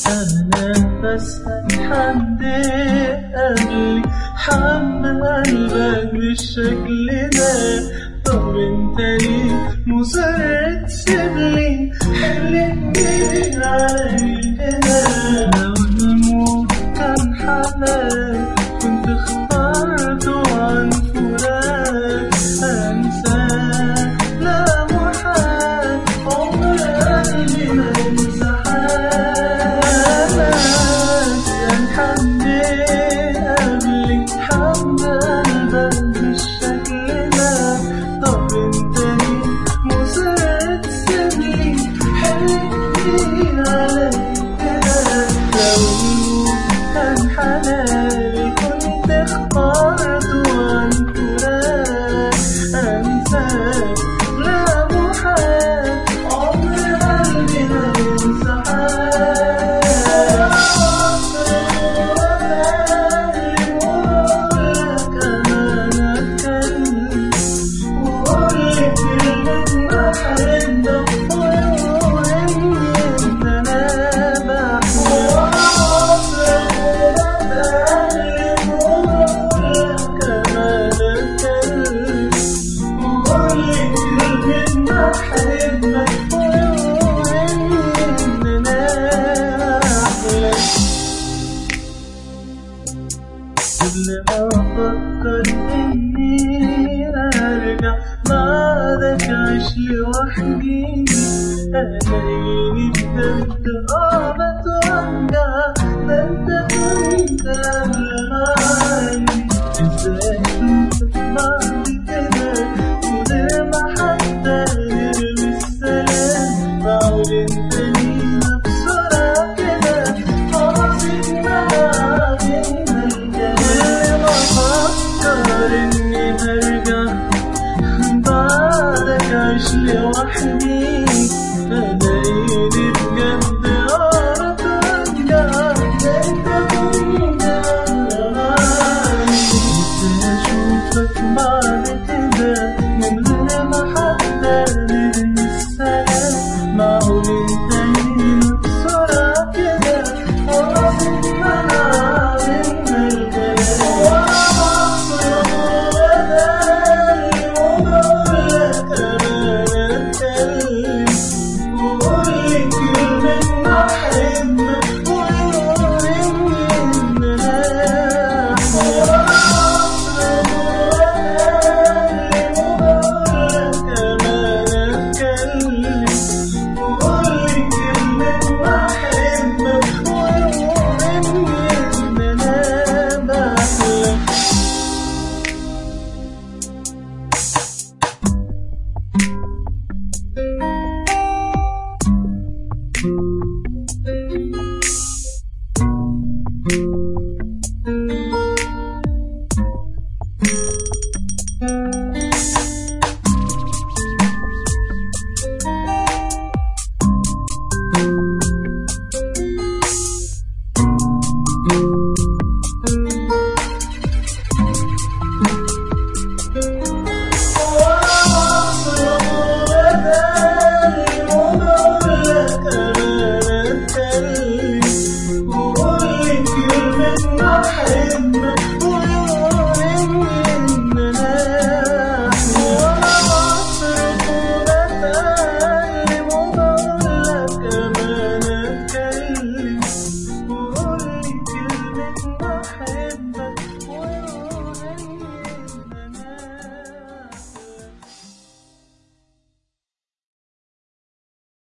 أنا بس حد قبلي حب قلبك بالشكل ده طب انت ليه مصر تسيبلي حلمني علي كده لو الموت كان حلال كنت اخترته عن فراق انساك لا محال عمر قلبي ما ينسى حالك كان حد قبلك حب قلبك بالشكل ده طب انت ليه مصر تسيبلي حلمي عليك كده لو كان حلالي كنت اخترته عن فراق انساك لا محال عمر قلبي ما ينسى بحبك وإن أنا أحلى قبل ما أفكر إني أرجع بعدك أعيش لوحدي ألاقيني بجد